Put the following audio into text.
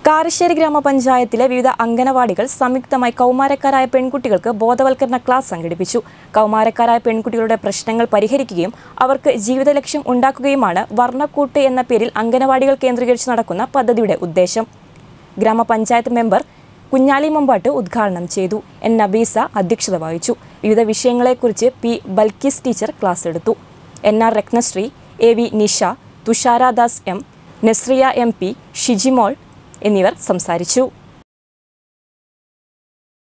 കാരശ്ശേരി ഗ്രാമപഞ്ചായത്തിലെ വിവിധ അംഗനവാടികൾ സംയുക്തമായി കൗമാരക്കാരായ പെൺകുട്ടികൾക്ക് ബോധവൽക്കരണ ക്ലാസ് സംഘടിപ്പിച്ചു കൗമാരക്കാരായ പെൺകുട്ടികളുടെ പ്രശ്നങ്ങൾ പരിഹരിക്കുകയും അവർക്ക് ജീവിത ലക്ഷ്യം ഉണ്ടാക്കുകയുമാണ് വർണ്ണക്കൂട്ട് എന്ന പേരിൽ അംഗനവാടികൾ കേന്ദ്രീകരിച്ച് നടക്കുന്ന പദ്ധതിയുടെ ഉദ്ദേശം ഗ്രാമപഞ്ചായത്ത് മെമ്പർ കുഞ്ഞാലി മമ്പാട്ട് ഉദ്ഘാടനം ചെയ്തു എൻ നബീസ അധ്യക്ഷത വഹിച്ചു വിവിധ വിഷയങ്ങളെക്കുറിച്ച് പി ബൽക്കീസ് ടീച്ചർ ക്ലാസ് എടുത്തു N R Ratnasree A V Nisha Thushara Das M Nazriya M P Shijimol എന്നിവർ സംസാരിച്ചു